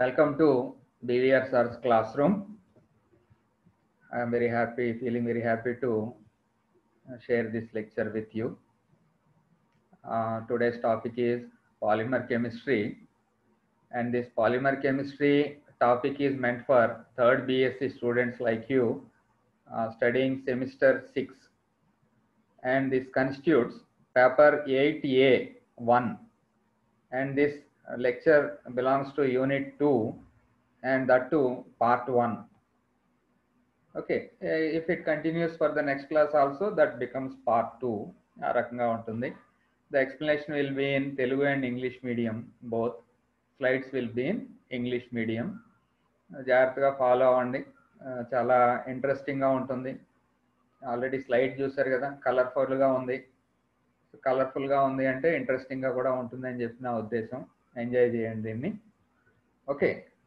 Welcome to BVR Sir's classroom. I am very happy, feeling very happy to uh, share this lecture with you. Uh, today's topic is polymer chemistry, and this polymer chemistry topic is meant for third BSc students like you uh, studying semester six, and this constitutes paper 8A 1 and this uh, lecture belongs to unit 2 and that too part 1 okay uh, if it continues for the next class also that becomes part 2 ఆ రకంగా ఉంటుంది the explanation will be in telugu and english medium both slides will be in english medium జాగ్రత్తగా follow అవ్వండి Uh, చాలా ఇంట్రెస్టింగ్గా ఉంటుంది already slide చూసారు కదా కలర్ఫుల్గా ఉంది కలర్ఫుల్గా ఉంది అంటే ఇంట్రెస్టింగ్గా కూడా ఉంటుంది అని చెప్పి నా ఉద్దేశం ఎంజాయ్ చేయండి దీన్ని okay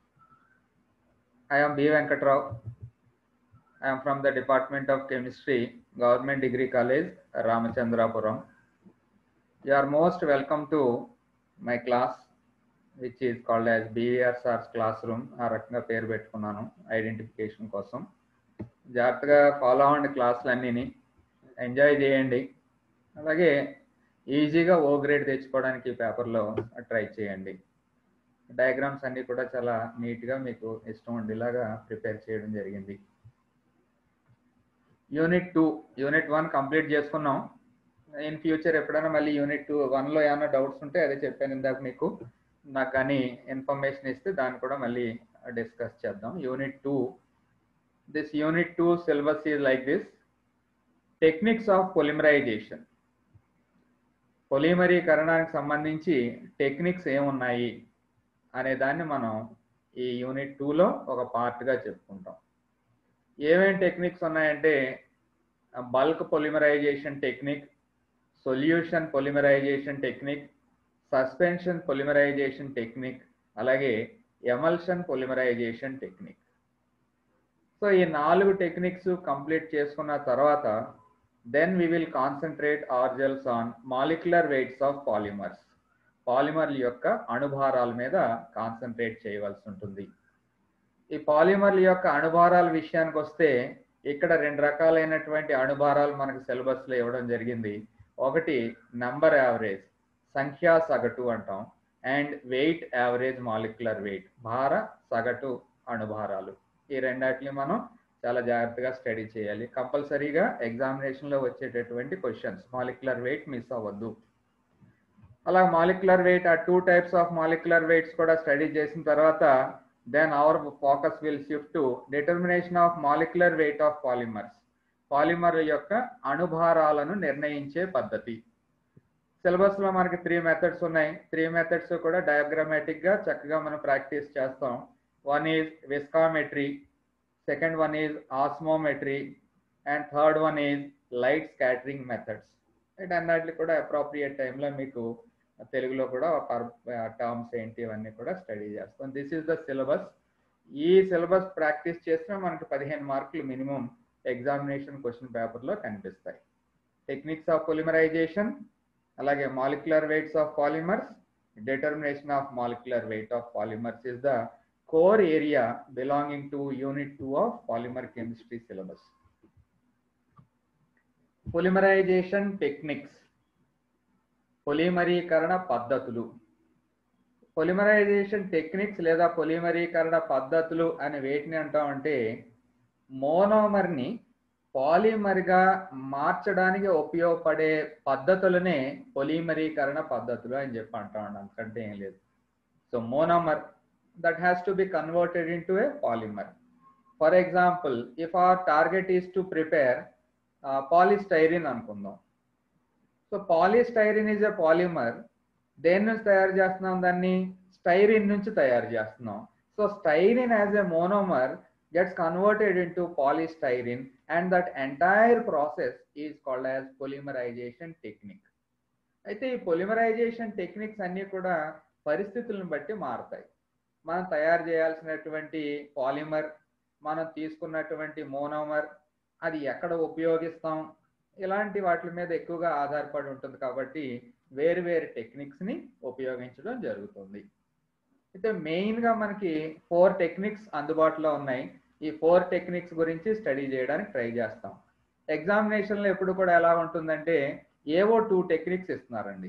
I'm B Venkatrao I'm from the department of chemistry government degree college Ramachandrapuram you are most welcome to my class which is called as BR sir's class room ఆ రకంగా పేరు పెట్టుకున్నాను ఐడెంటిఫికేషన్ కోసం జాగ్రత్తగా ఫాలో అవ్వండి క్లాసులన్నీని ఎంజాయ్ చేయండి అలాగే ఈజీగా ఓ గ్రేడ్ తెచ్చుకోవడానికి ఈ పేపర్లో ట్రై చేయండి డయాగ్రామ్స్ అన్నీ కూడా చాలా నీట్గా మీకు ఇష్టం ఉండేలాగా ప్రిపేర్ చేయడం జరిగింది unit two unit one complete చేసుకున్నాం ఇన్ ఫ్యూచర్ ఎప్పుడైనా మళ్ళీ యూనిట్ టూ వన్లో ఏమైనా డౌట్స్ ఉంటే అదే చెప్పాను ఇందాక మీకు నాకు కానీ ఇన్ఫర్మేషన్ ఇస్తే దాన్ని కూడా మళ్ళీ డిస్కస్ చేద్దాం unit two this unit two syllabus is like this techniques of polymerization పొలిమరీకరణానికి సంబంధించి టెక్నిక్స్ ఏమున్నాయి అనే దాన్ని మనం ఈ యూనిట్ టూలో ఒక పార్ట్గా చెప్పుకుంటాం ఏమేమి టెక్నిక్స్ ఉన్నాయంటే bulk polymerization technique solution polymerization technique suspension polymerization technique అలాగే ఎమల్షన్ పొలిమరైజేషన్ టెక్నిక్ సో ఈ నాలుగు టెక్నిక్స్ కంప్లీట్ చేసుకున్న తర్వాత then we will concentrate ourselves on molecular weights of polymers పాలిమర్ల యొక్క అణుభారాల మీద కాన్సన్ట్రేట్ చేయవలసి ఉంటుంది ఈ పాలిమర్ల యొక్క అణుభారాల విషయానికి వస్తే ఇక్కడ రెండు రకాలైనటువంటి అణుభారాలు మనకు సిలబస్లో ఇవ్వడం జరిగింది ఒకటి నంబర్ యావరేజ్ సంఖ్యా సగటు అంటాం and weight average molecular weight భార సగటు అణుభారాలు ఈ రెండాటిని మనం చాలా జాగ్రత్తగా స్టడీ చేయాలి కంపల్సరీగా ఎగ్జామినేషన్లో వచ్చేటటువంటి క్వశ్చన్స్ మాలిక్యులర్ వెయిట్ మిస్ అవ్వద్దు అలా మాలిక్యులర్ వెయిట్ ఆ two types of molecular weights కూడా స్టడీ చేసిన తర్వాత then our focus will shift to determination of molecular weight of polymers polymer యొక్క అణుభారాలను నిర్ణయించే పద్ధతి సిలబస్లో మనకి త్రీ మెథడ్స్ ఉన్నాయి త్రీ మెథడ్స్ కూడా డయాగ్రామాటిక్గా చక్కగా మనం ప్రాక్టీస్ చేస్తాం one is viscometry second one is osmometry and third one is light scattering methods వీటన్నిటిని కూడా అప్రోప్రియేట్ టైంలో మీకు తెలుగులో కూడా టర్మ్స్ ఏంటి ఇవన్నీ కూడా స్టడీ చేస్తాం దిస్ ఈస్ ద సిలబస్ ఈ సిలబస్ ప్రాక్టీస్ చేస్తే మనకి పదిహేను మార్కులు మినిమం ఎగ్జామినేషన్ క్వశ్చన్ పేపర్లో కనిపిస్తాయి టెక్నిక్స్ ఆఫ్ పొలిమరైజేషన్ అలాగే molecular weights of polymers determination of molecular weight of polymers is the core area belonging to unit 2 of polymer chemistry syllabus. Polymerization techniques పొలిమరీకరణ పద్ధతులు polymerization techniques లేదా పొలిమరీకరణ పద్ధతులు అని వేటిని అంటామంటే మోనోమర్ని పాలిమర్గా మార్చడానికి ఉపయోగపడే పద్ధతులనే పొలిమరీకరణ పద్ధతులు అని చెప్పి అంటాం అంతకంటే ఏం లేదు so monomer that has to be converted into a polymer. For example, if our target is to prepare uh, polystyrene అనుకుందాం so polystyrene is a polymer దేని నుంచి తయారు చేస్తున్నాం దాన్ని స్టైరిన్ నుంచి తయారు చేస్తున్నాం so styrene as a monomer gets converted into polystyrene and that entire process is called as polymerization technique అయితే ఈ పొలిమరైజేషన్ టెక్నిక్స్ అన్నీ కూడా పరిస్థితులను బట్టి మారుతాయి మనం తయారు చేయాల్సినటువంటి పాలిమర్ మనం తీసుకున్నటువంటి మోనోమర్ అది ఎక్కడ ఉపయోగిస్తాం ఇలాంటి వాటి మీద ఎక్కువగా ఆధారపడి ఉంటుంది కాబట్టి వేరు వేరు టెక్నిక్స్ని ఉపయోగించడం జరుగుతుంది అయితే మెయిన్గా మనకి ఫోర్ టెక్నిక్స్ అందుబాటులో ఉన్నాయి ఈ ఫోర్ టెక్నిక్స్ గురించి స్టడీ చేయడానికి ట్రై చేస్తాం ఎగ్జామినేషన్లో ఎప్పుడు కూడా ఎలా ఉంటుందంటే ఏవో టూ టెక్నిక్స్ ఇస్తున్నారండి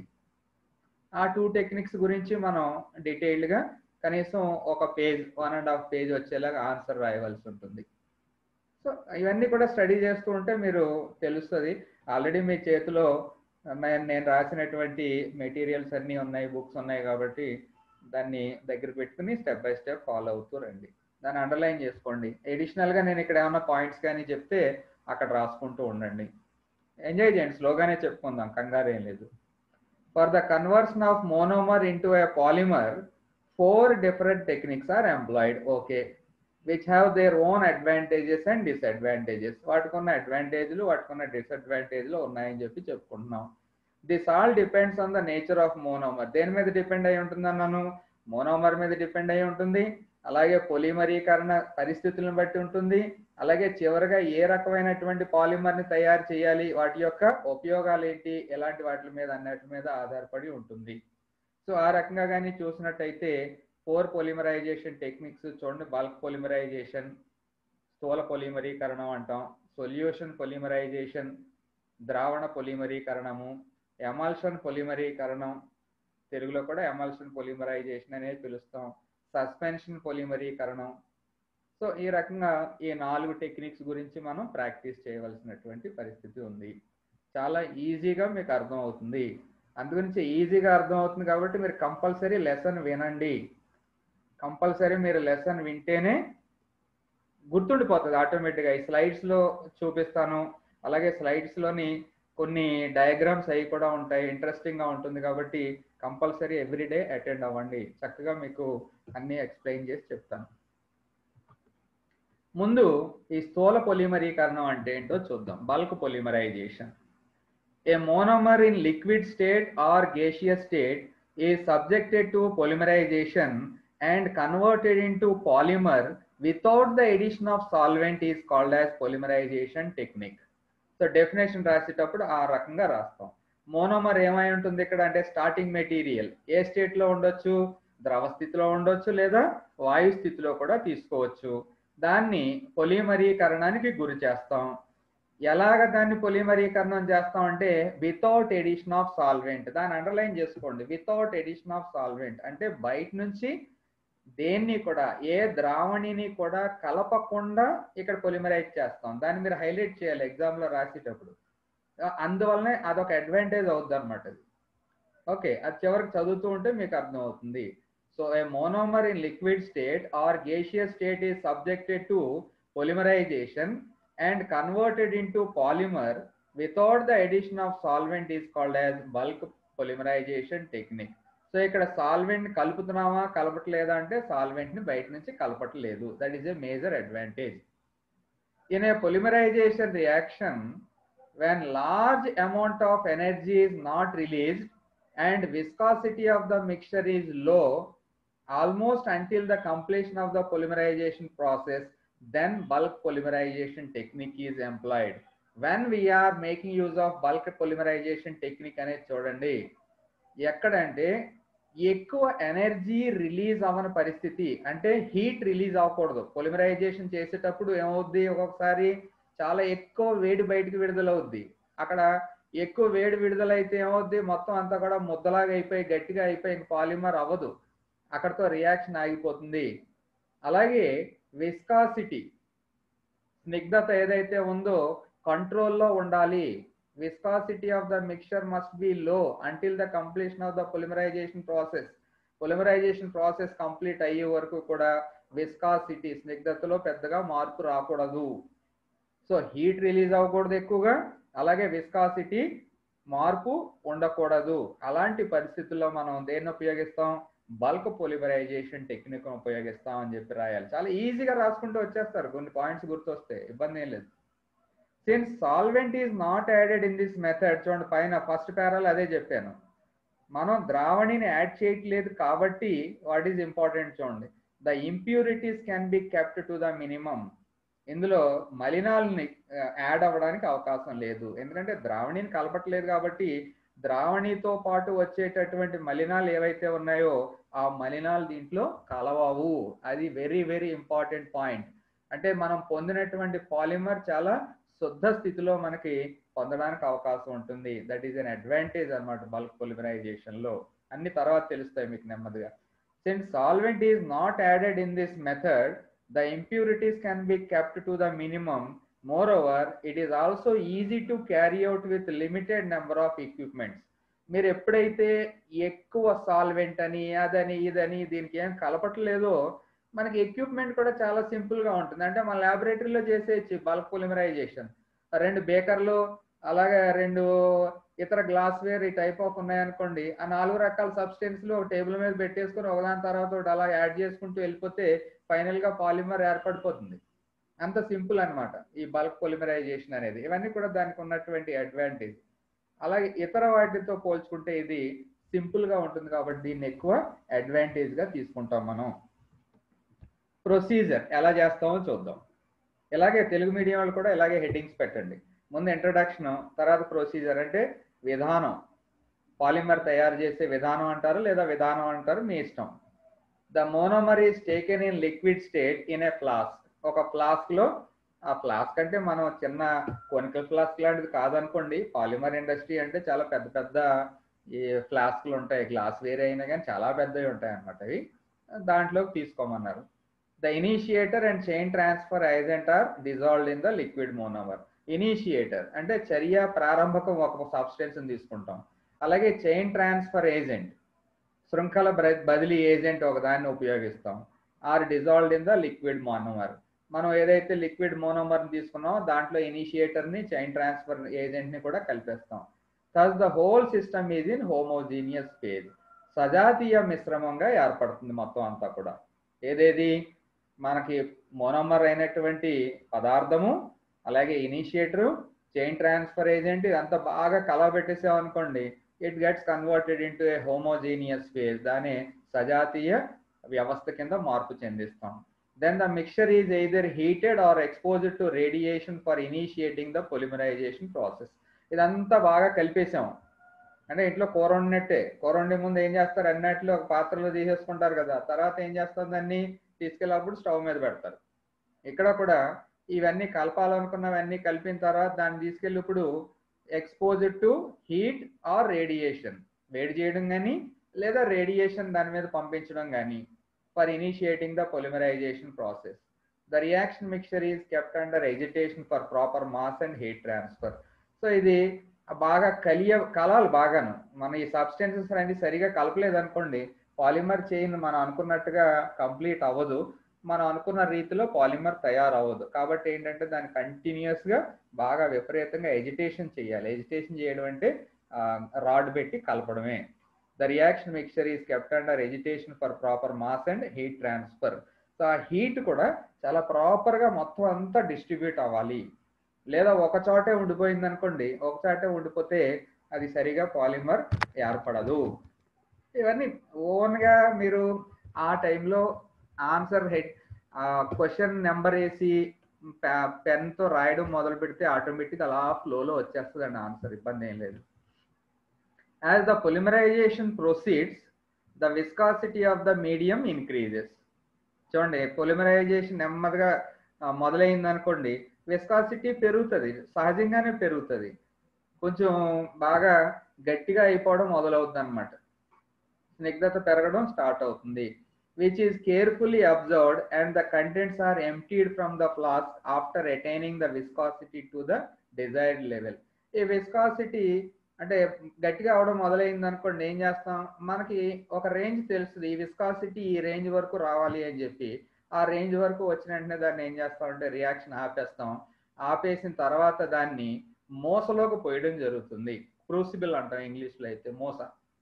ఆ టూ టెక్నిక్స్ గురించి మనం డీటెయిల్డ్గా కనీసం ఒక page one and half page వచ్చేలాగా ఆన్సర్ రాయవలసి ఉంటుంది సో ఇవన్నీ కూడా స్టడీ చేస్తూ ఉంటే మీరు తెలుస్తుంది ఆల్రెడీ మీ చేతిలో నేను నేను రాసినటువంటి మెటీరియల్స్ అన్నీ ఉన్నాయి బుక్స్ ఉన్నాయి కాబట్టి దాన్ని దగ్గర పెట్టుకుని స్టెప్ బై స్టెప్ ఫాలో అవుతూ రండి దాన్ని అండర్లైన్ చేసుకోండి ఎడిషనల్గా నేను ఇక్కడ ఏమైనా పాయింట్స్ కానీ చెప్తే అక్కడ రాసుకుంటూ ఉండండి ఎంజాయ్ చేయండి స్లోగానే చెప్పుకుందాం కంగారు ఏం లేదు for the conversion of monomer into a polymer four different techniques are employed okay which have their own advantages and disadvantages వాటికున్న అడ్వాంటేజ్లు వాటికున్న డిసడ్వాంటేజ్లు ఉన్నాయని చెప్పి చెప్పుకుంటున్నాం this all depends on the nature of monomer దేని మీద డిపెండ్ అయి ఉంటుంది అన్నాను మోనోమర్ మీద డిపెండ్ అయి ఉంటుంది అలాగే పొలిమరీకరణ పరిస్థితులను బట్టి ఉంటుంది అలాగే చివరిగా ఏ రకమైనటువంటి పాలిమర్ని తయారు చేయాలి వాటి యొక్క ఉపయోగాలు ఏంటి ఎలాంటి వాటి మీద అన్నిటి మీద ఆధారపడి ఉంటుంది సో ఆ రకంగా కానీ చూసినట్టయితే ఫోర్ పొలిమరైజేషన్ టెక్నిక్స్ చూడండి బల్క్ పొలిమరైజేషన్ స్థూల పొలిమరీకరణం అంటాం సొల్యూషన్ పొలిమరైజేషన్ ద్రావణ పొలిమరీకరణము ఎమల్షన్ పొలిమరీకరణం తెలుగులో కూడా ఎమల్షన్ పొలిమరైజేషన్ అనేది పిలుస్తాం సస్పెన్షన్ పొలిమరీకరణం సో ఈ రకంగా ఈ నాలుగు టెక్నిక్స్ గురించి మనం ప్రాక్టీస్ చేయవలసినటువంటి పరిస్థితి ఉంది చాలా ఈజీగా మీకు అర్థం అవుతుంది అందుగురించి ఈజీగా అర్థం అవుతుంది కాబట్టి మీరు కంపల్సరీ లెసన్ వినండి కంపల్సరీ మీరు లెసన్ వింటేనే గుర్తుండిపోతుంది ఆటోమేటిక్గా ఈ స్లైడ్స్లో చూపిస్తాను అలాగే స్లైడ్స్లోని కొన్ని డయాగ్రామ్స్ అవి కూడా ఉంటాయి ఇంట్రెస్టింగ్గా ఉంటుంది కాబట్టి కంపల్సరీ ఎవ్రీడే అటెండ్ అవ్వండి చక్కగా మీకు అన్నీ ఎక్స్ప్లెయిన్ చేసి చెప్తాను ముందు ఈ స్థూల పొలిమరీకరణం అంటే ఏంటో చూద్దాం bulk polymerization a monomer in liquid state or gaseous state is subjected to polymerization and converted into polymer without the addition of solvent is called as polymerization technique. So definition రాసేటప్పుడు ఆ రకంగా రాస్తాం మోనోమర్ ఏమై ఉంటుంది ఇక్కడ అంటే starting material ఏ state లో ఉండొచ్చు ద్రవ స్థితిలో ఉండొచ్చు లేదా వాయు స్థితిలో కూడా తీసుకోవచ్చు దాన్ని పొలిమరీకరణానికి గురి చేస్తాం ఎలాగ దాన్ని పొలిమరీకరణం చేస్తాం అంటే వితౌట్ ఎడిషన్ ఆఫ్ సాల్వెంట్ దాన్ని అండర్లైన్ చేసుకోండి వితౌట్ ఎడిషన్ ఆఫ్ సాల్వెంట్ అంటే బయట నుంచి దేన్ని కూడా ఏ ద్రావణిని కూడా కలపకుండా ఇక్కడ పొలిమరైజ్ చేస్తాం దాన్ని మీరు హైలైట్ చేయాలి ఎగ్జామ్ లో రాసేటప్పుడు అందువల్లనే అదొక అడ్వాంటేజ్ అవుద్ది అనమాట అది ఓకే అది చివరికి చదువుతూ ఉంటే మీకు అర్థం అవుతుంది so a monomer in liquid state or gaseous state is subjected to polymerization and converted into polymer without the addition of solvent is called as bulk polymerization technique. So ఇక్కడ సాల్వెంట్ కలుపుతున్నామా కలపట్లేదా అంటే సాల్వెంట్ ని బయట నుంచి కలపట్లేదు that is a major advantage in a polymerization reaction when large amount of energy is not released and viscosity of the mixture is low almost until the completion of the polymerization process then bulk polymerization technique is employed. When we are making use of bulk polymerization technique అనేది చూడండి ఎక్కడంటే ఎక్కువ energy release అవ్వని పరిస్థితి అంటే heat release అవ్వకూడదు polymerisation చేసేటప్పుడు ఏమవుద్ది ఒక్కొక్కసారి చాలా ఎక్కువ వేడి బయటికి విడుదలవుద్ది అక్కడ ఎక్కువ వేడి విడుదలైతే ఏమవుద్ది మొత్తం అంతా కూడా ముద్దలాగా అయిపోయి గట్టిగా అయిపోయి ఇంక పాలిమర్ అవ్వదు అక్కడతో రియాక్షన్ ఆగిపోతుంది అలాగే విస్కాసిటీ స్నిగ్ధత ఏదైతే ఉందో కంట్రోల్లో ఉండాలి viscosity of the mixture must be low until the completion of the polymerization process polymerization process complete అయ్యే వరకు కూడా విస్కాసిటీ స్నిగ్ధతలో పెద్దగా మార్పు రాకూడదు సో హీట్ రిలీజ్ అవ్వకూడదు ఎక్కువగా అలాగే విస్కాసిటీ మార్పు ఉండకూడదు అలాంటి పరిస్థితుల్లో మనం దేన్ని ఉపయోగిస్తాం బల్క్ పొలిమరైజేషన్ టెక్నిక్ ఉపయోగిస్తాం అని చెప్పి రాయాలి చాలా ఈజీగా రాసుకుంటూ వచ్చేస్తారు కొన్ని పాయింట్స్ గుర్తొస్తే ఇబ్బంది ఏం లేదు since solvent is not added in this method చూడండి పైన ఫస్ట్ పేరాలు అదే చెప్పాను మనం ద్రావణిని యాడ్ చేయట్లేదు కాబట్టి వాట్ ఈజ్ ఇంపార్టెంట్ చూడండి the impurities can be kept to the minimum ఇందులో మలినాలని యాడ్ అవ్వడానికి అవకాశం లేదు ఎందుకంటే ద్రావణిని కలపట్లేదు కాబట్టి ద్రావణితో పాటు వచ్చేటటువంటి మలినాలు ఏవైతే ఉన్నాయో ఆ మలినాలు దీంట్లో కలవవు అది వెరీ వెరీ ఇంపార్టెంట్ పాయింట్ అంటే మనం పొందినటువంటి పాలిమర్ చాలా శుద్ధ స్థితిలో మనకి పొందడానికి అవకాశం ఉంటుంది దట్ ఈస్ అన్ అడ్వాంటేజ్ అనమాట బల్క్ పొలిమరైజేషన్ లో అన్ని తర్వాత తెలుస్తాయి మీకు నెమ్మదిగా since solvent is not added in this method the impurities can be kept to the minimum moreover it is also easy to carry out with limited number of equipments మీరు ఎప్పుడైతే ఎక్కువ solvent అని అదని ఇదని దీనికి ఏం కలపట్లేదో మనకి equipment కూడా చాలా సింపుల్ గా ఉంటుంది అంటే మన ల్యాబొరేటరీలో చేసేయచ్చు బల్క్ పొలిమరైజేషన్ రెండు బేకర్లు అలాగే రెండు ఇతర గ్లాస్ వేర్ ఈ టైప్ ఆఫ్ ఉన్నాయనుకోండి ఆ నాలుగు రకాల సబ్స్టెన్స్ లో టేబుల్ మీద పెట్టేసుకుని ఒకదాని తర్వాత ఒకటి అలా యాడ్ చేసుకుంటూ వెళ్ళిపోతే ఫైనల్ గా పాలిమర్ ఏర్పడిపోతుంది అంత సింపుల్ అన్నమాట ఈ బల్క్ పొలిమరైజేషన్ అనేది ఇవన్నీ కూడా దానికి ఉన్నటువంటి అడ్వాంటేజ్ అలాగే ఇతర వాటితో పోల్చుకుంటే ఇది సింపుల్ గా ఉంటుంది కాబట్టి దీన్ని ఎక్కువ అడ్వాంటేజ్ గా తీసుకుంటాం మనం ప్రొసీజర్ ఎలా చేస్తామో చూద్దాం ఇలాగే తెలుగు మీడియం వాళ్ళు కూడా ఇలాగే హెడ్డింగ్స్ పెట్టండి ముందు ఇంట్రడక్షన్ తర్వాత ప్రొసీజర్ అంటే విధానం పాలిమర్ తయారు చేసే విధానం అంటారు లేదా విధానం అంటారు మీ ఇష్టం the monomer is taken in liquid state in a flask ఒక ఫ్లాస్క్ లో ఆ ఫ్లాస్క్ అంటే మనం చిన్న కొనికల్ ఫ్లాస్క్ లాంటిది కాదనుకోండి పాలిమర్ ఇండస్ట్రీ అంటే చాలా పెద్ద పెద్ద ఈ ఫ్లాస్క్లు ఉంటాయి గ్లాస్ వేరే అయినా కానీ చాలా పెద్దవి ఉంటాయి అన్నమాట అవి దాంట్లోకి తీసుకోమన్నారు the initiator and chain transfer agent are dissolved in the liquid monomer initiator అంటే చర్య ప్రారంభకం ఒక సబ్స్టెన్స్ తీసుకుంటాం అలాగే చైన్ ట్రాన్స్ఫర్ ఏజెంట్ శృంఖల బదిలీ ఏజెంట్ ఒక దాన్ని ఉపయోగిస్తాం are dissolved in the liquid monomer మనం ఏదైతే లిక్విడ్ మోనోమర్ తీసుకున్నామో దాంట్లో ఇనిషియేటర్ ని చైన్ ట్రాన్స్ఫర్ ఏజెంట్ ని కూడా కలిపేస్తాం thus the whole system is in homogeneous phase సజాతీయ మిశ్రమంగా ఏర్పడుతుంది మొత్తం అంతా కూడా ఏదేది మనకి మోనోమర్ అయినటువంటి పదార్థము అలాగే ఇనిషియేటర్ చైన్ ట్రాన్స్ఫర్ ఏజెంట్ ఇదంతా బాగా కలవబెట్టేసాం అనుకోండి it gets converted into a homogeneous phase దాని సజాతీయ వ్యవస్థ కింద మార్పు చెందిస్తాం then the mixture is either heated or exposed to radiation for initiating the polymerization process ఇదంతా బాగా కలిపేసాం అంటే ఇంట్లో కూర వండినట్టే కూర వండే ముందు ఏం చేస్తారు అన్నట్లు ఒక పాత్రలో తీసేసుకుంటారు కదా తర్వాత ఏం చేస్తారు దాన్ని తీసుకెళ్ళినప్పుడు స్టవ్ మీద పెడతారు ఇక్కడ కూడా ఇవన్నీ కలపాలనుకున్నవన్నీ కలిపిన తర్వాత దాన్ని తీసుకెళ్ళి ఇప్పుడు exposed to heat or radiation వేడి చేయడం కానీ లేదా రేడియేషన్ దాని మీద పంపించడం కానీ for initiating the polymerization process the reaction mixture is kept under agitation for proper mass and heat transfer so ఇది బాగా కలియ కలాలి బాగాను మన ఈ సబ్స్టెన్సెస్ అనేది సరిగా కలపలేదు అనుకోండి పాలిమర్ చైన్ మనం అనుకున్నట్టుగా కంప్లీట్ అవ్వదు మనం అనుకున్న రీతిలో పాలిమర్ తయారవ్వదు కాబట్టి ఏంటంటే దాన్ని కంటిన్యూస్ గా బాగా విపరీతంగా ఎజిటేషన్ చేయాలి ఎజిటేషన్ చేయడం అంటే రాడ్ పెట్టి కలపడమే the reaction mixture is kept under agitation for proper mass and heat transfer so ఆ హీట్ కూడా చాలా ప్రాపర్ గా మొత్తం అంతా డిస్ట్రిబ్యూట్ అవ్వాలి లేదా ఒక చోటే ఉండిపోయింది అనుకోండి ఒక చోటే ఉండిపోతే అది సరిగా పాలిమర్ ఏర్పడదు ఇవన్నీ ఓన్గా మీరు ఆ టైంలో ఆన్సర్ హెడ్ క్వశ్చన్ నెంబర్ వేసి పెన్తో రాయడం మొదలు పెడితే ఆటోమేటిక్ అలా ఫ్లోలో వచ్చేస్తుందండి ఆన్సర్ ఇబ్బంది ఏం లేదు as the polymerization proceeds the viscosity of the medium increases చూడండి పొలిమరైజేషన్ నెమ్మదిగా మొదలైంది అనుకోండి విస్కాసిటీ పెరుగుతుంది సహజంగానే పెరుగుతుంది కొంచెం బాగా గట్టిగా అయిపోవడం మొదలవుతుంది అనమాట స్నిగ్ధత పెరగడం స్టార్ట్ అవుతుంది which is carefully observed and the contents are emptied from the flask after attaining the viscosity to the desired level ఈ విస్కాసిటీ అంటే గట్టిగా అవడం మొదలైంది అనుకోండి ఏం చేస్తాం మనకి ఒక రేంజ్ తెలుస్తుంది ఈ విస్కాసిటీ ఈ రేంజ్ వరకు రావాలి అని చెప్పి ఆ రేంజ్ వరకు వచ్చిన వెంటనే దాన్ని ఏం చేస్తాం అంటే రియాక్షన్ ఆపేస్తాం ఆపేసిన తర్వాత దాన్ని మోసలోకి పోయడం జరుగుతుంది క్రూసిబుల్ అంటాం ఇంగ్లీష్లో అయితే మోస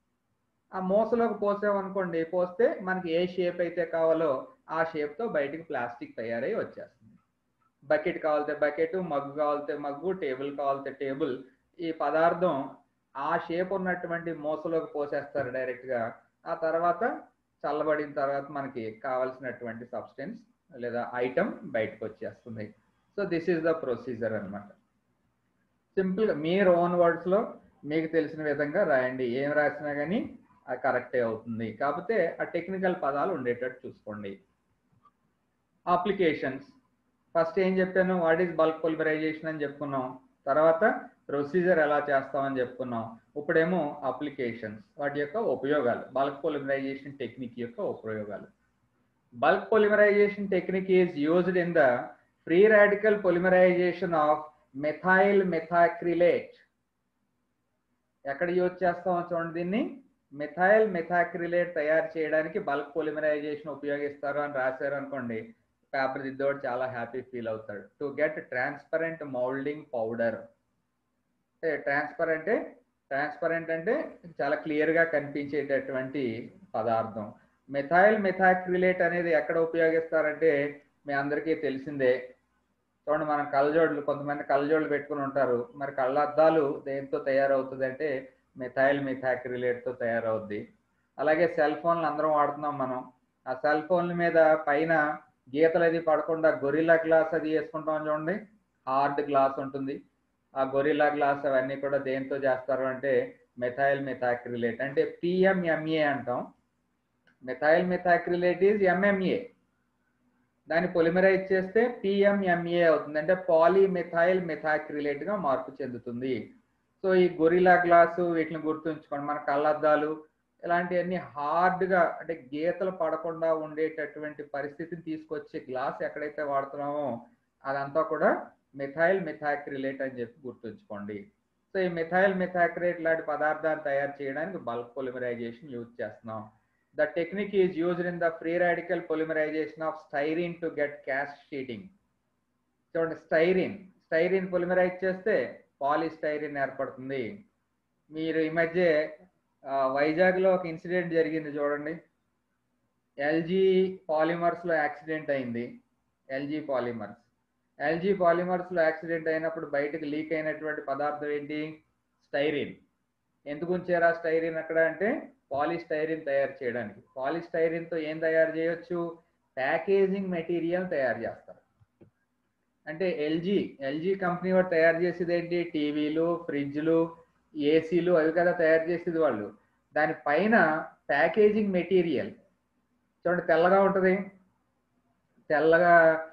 ఆ మోసలోకి పోసామనుకోండి పోస్తే మనకి ఏ షేప్ అయితే కావాలో ఆ షేప్తో బయటికి ప్లాస్టిక్ తయారై వచ్చేస్తుంది బకెట్ కావాలితే బకెట్ మగ్గు కావాలితే మగ్గు టేబుల్ కావాలితే టేబుల్ ఈ పదార్థం ఆ షేప్ ఉన్నటువంటి మోసలోకి పోసేస్తారు డైరెక్ట్గా ఆ తర్వాత చల్లబడిన తర్వాత మనకి కావాల్సినటువంటి సబ్స్టెన్స్ లేదా ఐటమ్ బయటకు వచ్చేస్తుంది so this is the procedure అనమాట సింపుల్గా మీరు ఓన్ వర్డ్స్లో మీకు తెలిసిన విధంగా రాయండి ఏం రాసినా కానీ అది కరెక్టే అవుతుంది కాకపోతే ఆ టెక్నికల్ పదాలు ఉండేటట్టు చూసుకోండి అప్లికేషన్స్ ఫస్ట్ ఏం చెప్పాను వాట్ ఈస్ బల్క్ పొలిమరైజేషన్ అని చెప్పుకున్నాం తర్వాత ప్రొసీజర్ ఎలా చేస్తామని చెప్పుకున్నాం ఇప్పుడేమో అప్లికేషన్స్ వాటి యొక్క ఉపయోగాలు బల్క్ పొలిమరైజేషన్ టెక్నిక్ యొక్క ఉపయోగాలు bulk polymerization technique is used in the free radical polymerization of methyl methacrylate ఎక్కడ యూజ్ చేస్తామో చూడండి దీన్ని మిథైల్ మెథాక్రిలేట్ తయారు చేయడానికి బల్క్ పొలిమరైజేషన్ ఉపయోగిస్తారు అని రాశారు అనుకోండి పేపర్ దిద్దోడు చాలా హ్యాపీ ఫీల్ అవుతాడు to get transparent moulding powder అంటే ట్రాన్స్పరెంట్ ట్రాన్స్పరెంట్ అంటే చాలా క్లియర్గా కనిపించేటటువంటి పదార్థం మెథైల్ మెథాక్రిలేట్ అనేది ఎక్కడ ఉపయోగిస్తారంటే మీ అందరికీ తెలిసిందే చూడండి మనం కళ్ళజోడులు కొంతమంది కళ్ళజోడులు పెట్టుకుని ఉంటారు మరి కళ్ళద్దాలు దేంతో తయారవుతుంది అంటే మిథైల్ మిథాక్రిలేట్తో తయారవుద్ది అలాగే సెల్ ఫోన్లు అందరం వాడుతున్నాం మనం ఆ సెల్ ఫోన్ల మీద పైన గీతలు అది పడకుండా గొరిల్లా గ్లాస్ అది వేసుకుంటాం చూడండి హార్డ్ గ్లాస్ ఉంటుంది ఆ గొరిల్లా గ్లాస్ అవన్నీ కూడా దేంతో చేస్తారు అంటే మెథైల్ మిథాక్రిలేట్ అంటే పిఎంఎంఏ అంటాం మెథైల్ మిథాక్రిలేట్ ఈజ్ ఎంఎంఏ దాన్ని పొలిమరైజ్ చేస్తే పిఎంఎంఏ అవుతుంది అంటే పాలీమెథైల్ మెథాక్రిలేట్ గా మార్పు చెందుతుంది సో ఈ గొరిలా గ్లాసు వీటిని గుర్తుంచుకోండి మన కళ్ళద్దాలు ఇలాంటివన్నీ హార్డ్గా అంటే గీతలు పడకుండా ఉండేటటువంటి పరిస్థితిని తీసుకొచ్చే గ్లాస్ ఎక్కడైతే వాడుతున్నామో అదంతా కూడా మిథైల్ మిథాక్రిలేట్ అని చెప్పి గుర్తుంచుకోండి సో ఈ మిథైల్ మిథాక్రిలేట్ లాంటి పదార్థాన్ని తయారు చేయడానికి బల్క్ పొలిమరైజేషన్ యూజ్ చేస్తున్నాం the technique is used in the free radical polymerization of styrene to get cast sheeting చూడండి స్టైరిన్ స్టైరిన్ పొలిమరైజ్ చేస్తే పాలిస్టైరిన్ ఏర్పడుతుంది మీరు ఈ మధ్య వైజాగ్లో ఒక ఇన్సిడెంట్ జరిగింది చూడండి ఎల్జీ పాలిమర్స్లో యాక్సిడెంట్ అయింది ఎల్జీ పాలిమర్స్ ఎల్జీ పాలిమర్స్లో యాక్సిడెంట్ అయినప్పుడు బయటకు లీక్ అయినటువంటి పదార్థం ఏంటి స్టైరిన్ ఎందుకు ఉంచారా స్టైరిన్ అక్కడ అంటే పాలిస్టైరిన్ తయారు చేయడానికి పాలిస్టైరిన్తో ఏం తయారు చేయొచ్చు ప్యాకేజింగ్ మెటీరియల్ తయారు చేస్తారు అంటే ఎల్జీ ఎల్జీ కంపెనీ వాడు తయారు చేసేది ఏంటి టీవీలు ఫ్రిడ్జ్లు ఏసీలు అవి కదా తయారు చేసేది వాళ్ళు దానిపైన ప్యాకేజింగ్ మెటీరియల్ చూడండి తెల్లగా ఉంటుంది తెల్లగా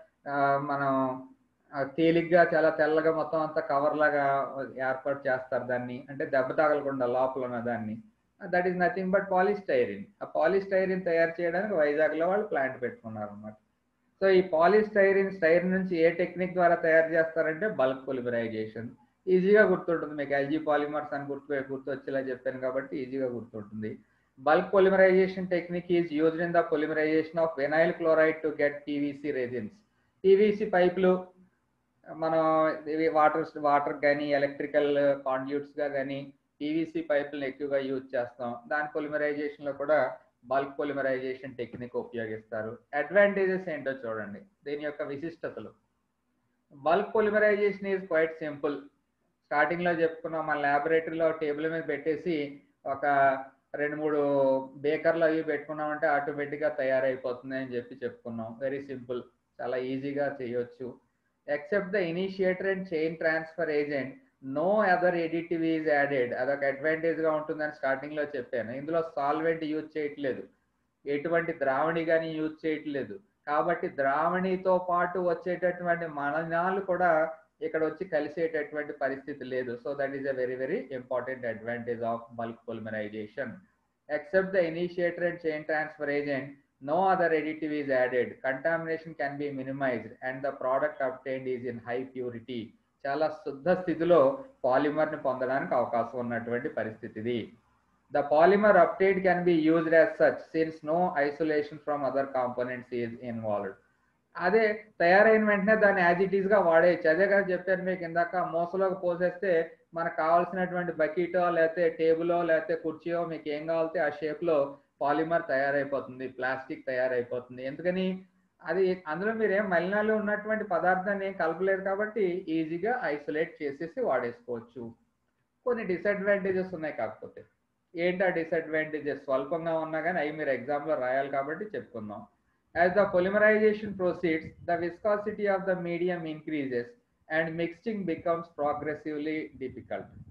మనం తేలిగ్గా చాలా తెల్లగా మొత్తం అంతా కవర్ లాగా ఏర్పాటు చేస్తారు దాన్ని అంటే దెబ్బ తగలకుండా లోపల ఉన్న దాన్ని that is nothing but polystyrene ఆ పాలిస్టైరిన్ తయారు చేయడానికి వైజాగ్లో వాళ్ళు ప్లాంట్ పెట్టుకున్నారు అనమాట సో ఈ పాలిస్టైరిన్ స్టైరిన్ నుంచి ఏ టెక్నిక్ ద్వారా తయారు చేస్తారంటే బల్క్ పొలిమరైజేషన్ ఈజీగా గుర్తుంటుంది మీకు ఎల్జీ పాలిమర్స్ అని గుర్తు గుర్తు వచ్చేలా చెప్పాను కాబట్టి ఈజీగా గుర్తుంటుంది bulk polymerization technique is used in the polymerization of vinyl chloride to get PVC resins PVC పైపులు మనం ఇవి వాటర్ వాటర్ కానీ ఎలక్ట్రికల్ కాండ్యూట్స్గా కానీ పీవీసీ పైపులను ఎక్కువగా యూజ్ చేస్తాం దాని పొలిమరైజేషన్లో కూడా బల్క్ పొలిమరైజేషన్ టెక్నిక్ ఉపయోగిస్తారు అడ్వాంటేజెస్ ఏంటో చూడండి దీని యొక్క విశిష్టతలు bulk polymerization is quite simple స్టార్టింగ్లో చెప్పుకున్నాం మన ల్యాబొరేటరీలో టేబుల్ మీద పెట్టేసి ఒక రెండు మూడు బేకర్లు అవి పెట్టుకున్నామంటే ఆటోమేటిక్గా తయారైపోతుంది అని చెప్పి చెప్పుకున్నాం వెరీ సింపుల్ చాలా ఈజీగా చేయొచ్చు except the initiator and chain transfer agent no other additive is added అదొక అడ్వాంటేజ్గా ఉంటుందని స్టార్టింగ్లో చెప్పాను ఇందులో సాల్వెంట్ యూజ్ చేయట్లేదు ఎటువంటి ద్రావణి కానీ యూజ్ చేయట్లేదు కాబట్టి ద్రావణితో పాటు వచ్చేటటువంటి మలనాలు కూడా ఇక్కడ వచ్చి కలిసేటటువంటి పరిస్థితి లేదు so that is a very very important advantage of bulk polymerization except the initiator and chain transfer agent no other additive is added contamination can be minimized and the product obtained is in high purity చాలా శుద్ధ స్థితిలో పాలిమర్ని పొందడానికి అవకాశం ఉన్నటువంటి పరిస్థితి ఇది the polymer update can be used as such since no isolation from other components is involved అదే తయారైన వెంటనే దాన్ని యాజ్ ఇట్ ఈస్గా వాడేయచ్చు అదే కదా చెప్పాను మీకు ఇందాక మోసలోకి పోసేస్తే మనకు కావాల్సినటువంటి బకెటో లేకపోతే టేబులో లేకపోతే కుర్చీయో మీకు ఏం కావాలితే ఆ షేప్లో పాలిమర్ తయారైపోతుంది ప్లాస్టిక్ తయారైపోతుంది ఎందుకని అది అందులో మీరు ఏం మలినాలు ఉన్నటువంటి పదార్థాన్ని ఏం కలపలేదు కాబట్టి ఈజీగా ఐసోలేట్ చేసేసి వాడేసుకోవచ్చు కొన్ని డిసడ్వాంటేజెస్ ఉన్నాయి కాకపోతే ఏంటి ఆ డిసడ్వాంటేజెస్ స్వల్పంగా ఉన్నా కానీ అవి మీరు ఎగ్జామ్లో రాయాలి కాబట్టి చెప్పుకుందాం as the polymerization proceeds the viscosity of the medium increases and mixing becomes progressively difficult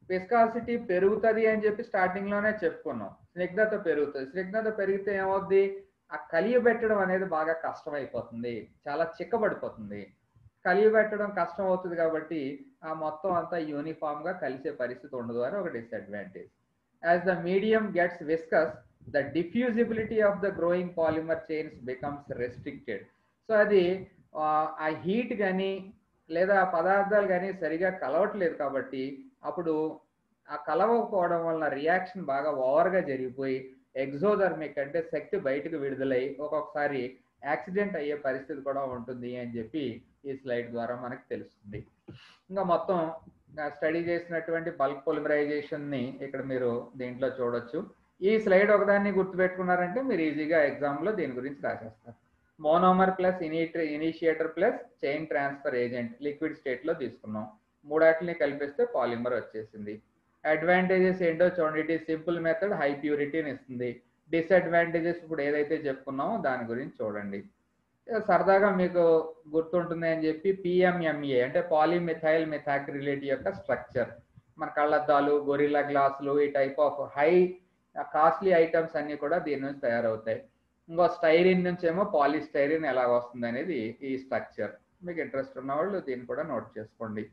viscosity పెరుగుతుంది అని చెప్పి స్టార్టింగ్ లోనే చెప్పుకున్నాం స్నిగ్ధత పెరుగుతుంది స్నిగ్ధత పెరిగితే ఏమవుద్ది ఆ కలియబెట్టడం అనేది బాగా కష్టం అయిపోతుంది చాలా చిక్కబడిపోతుంది కలియబెట్టడం కష్టం అవుతుంది కాబట్టి ఆ మొత్తం అంతా యూనిఫామ్ గా కలిసే పరిస్థితి ఉండదు అని ఒక disadvantage as the medium gets viscous the diffusibility of the growing polymer chains becomes restricted so అది ఆ హీట్ కానీ లేదా ఆ పదార్థాలు కానీ సరిగా కలవట్లేదు కాబట్టి అప్పుడు ఆ కలవకపోవడం వలన రియాక్షన్ బాగా ఓవర్గా జరిగిపోయి ఎగ్జోధర్మిక్ అంటే శక్తి బయటకు విడుదలై ఒక్కొక్కసారి యాక్సిడెంట్ అయ్యే పరిస్థితి కూడా ఉంటుంది అని చెప్పి ఈ స్లైడ్ ద్వారా మనకు తెలుస్తుంది ఇంకా మొత్తం స్టడీ చేసినటువంటి బల్క్ పొలిమరైజేషన్ ని ఇక్కడ మీరు దీంట్లో చూడొచ్చు ఈ స్లైడ్ ఒకదాన్ని గుర్తుపెట్టుకున్నారంటే మీరు ఈజీగా ఎగ్జామ్ లో దీని గురించి రాసేస్తారు మోనోమర్ ప్లస్ ఇనిట్రి initiator plus chain transfer agent liquid state లో తీసుకున్నాం మూడాటిని కలిపిస్తే పాలిమర్ వచ్చేసింది అడ్వాంటేజెస్ ఏంటో చూడండి ఇట్ ఈ సింపుల్ మెథడ్ హై ప్యూరిటీని ఇస్తుంది డిసడ్వాంటేజెస్ ఇప్పుడు ఏదైతే చెప్పుకున్నామో దాని గురించి చూడండి సరదాగా మీకు గుర్తుంటుంది అని చెప్పి పిఎంఎంఏ అంటే పాలిమిథైల్ మిథాక్రిలేట్ యొక్క స్ట్రక్చర్ మన కళ్ళద్దాలు గొరిల్లా గ్లాసులు ఈ type of high costly items అన్ని కూడా దీని నుంచి తయారవుతాయి ఇంకో స్టైరిన్ నుంచి ఏమో పాలిస్టైరిన్ ఎలా వస్తుంది అనేది ఈ స్ట్రక్చర్ మీకు ఇంట్రెస్ట్ ఉన్న వాళ్ళు దీన్ని కూడా నోట్ చేసుకోండి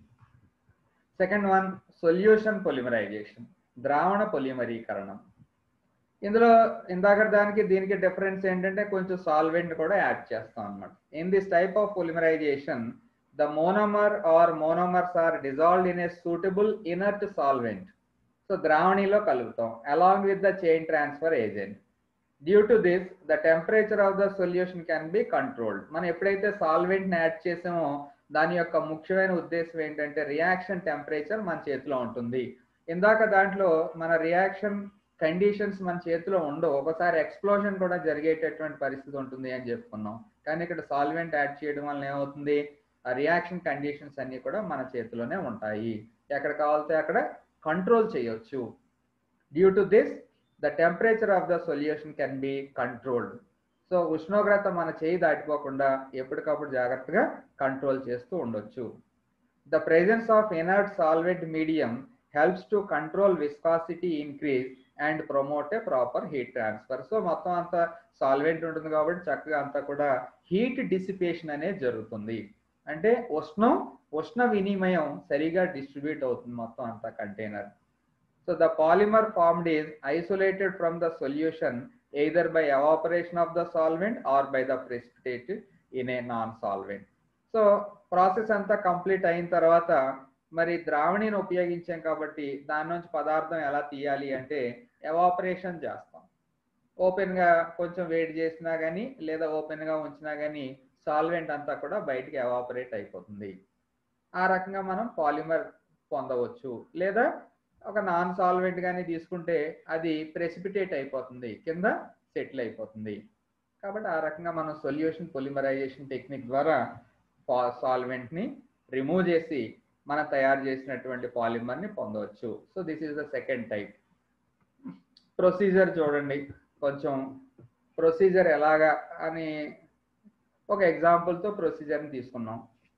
సెకండ్ వన్ సొల్యూషన్ పొలిమరైజేషన్ ద్రావణ పొలిమరీకరణం ఇందులో ఇందాక దానికి దీనికి డిఫరెన్స్ ఏంటంటే కొంచెం సాల్వెంట్ కూడా యాడ్ చేస్తాం అనమాట in this type of polymerization the monomer or monomers are dissolved in a suitable inert solvent so ద్రావణిలో కలుపుతాం along with the chain transfer agent due to this the temperature of the solution can be controlled మనం ఎప్పుడైతే solvent ని add చేసామో దాని యొక్క ముఖ్యమైన ఉద్దేశం ఏంటంటే రియాక్షన్ టెంపరేచర్ మన చేతిలో ఉంటుంది ఇందాక దాంట్లో మన రియాక్షన్ కండిషన్స్ మన చేతిలో ఉండవు ఒకసారి ఎక్స్ప్లోజన్ కూడా జరిగేటటువంటి పరిస్థితి ఉంటుంది అని చెప్పుకున్నాం కానీ ఇక్కడ సాల్వెంట్ యాడ్ చేయడం వల్ల ఏమవుతుంది ఆ రియాక్షన్ కండిషన్స్ అన్ని కూడా మన చేతిలోనే ఉంటాయి ఎక్కడ కావాలితే అక్కడ కంట్రోల్ చేయొచ్చు due to this the temperature of the solution can be controlled so ఉష్ణోగ్రత మన చేయి దాటిపోకుండా ఎప్పటికప్పుడు జాగ్రత్తగా కంట్రోల్ చేస్తూ ఉండొచ్చు the presence of inert solvent medium helps to control viscosity increase and promote a proper heat transfer so మొత్తం అంతా సాల్వెంట్ ఉంటుంది కాబట్టి చక్కగా అంతా కూడా హీట్ డిసిపేషన్ అనేది జరుగుతుంది అంటే ఉష్ణం ఉష్ణ వినిమయం సరిగా డిస్ట్రిబ్యూట్ అవుతుంది మొత్తం అంతా container so the polymer formed is isolated from the solution either by evaporation of the solvent or by the precipitate in a non solvent so process అంతా కంప్లీట్ అయిన తర్వాత మరి ద్రావణిని ఉపయోగించాం కాబట్టి దాని నుంచి పదార్థం ఎలా తీయాలి అంటే ఎవాపరేషన్ చేస్తాం ఓపెన్గా కొంచెం వేడి చేసినా కానీ లేదా ఓపెన్గా ఉంచినా కానీ సాల్వెంట్ అంతా కూడా బయటికి ఎవాపరేట్ అయిపోతుంది ఆ రకంగా మనం పాలిమర్ పొందవచ్చు లేదా ఒక నాన్ సాల్వెంట్ కానీ తీసుకుంటే అది ప్రెసిపిటేట్ అయిపోతుంది కింద సెటిల్ అయిపోతుంది కాబట్టి ఆ రకంగా మనం సొల్యూషన్ పొలిమరైజేషన్ టెక్నిక్ ద్వారా సాల్వెంట్ని రిమూవ్ చేసి మనం తయారు చేసినటువంటి పాలిమర్ని పొందవచ్చు so this is the second type procedure చూడండి కొంచెం ప్రొసీజర్ ఎలాగా అని ఒక ఎగ్జాంపుల్తో ప్రొసీజర్ని తీసుకున్నాం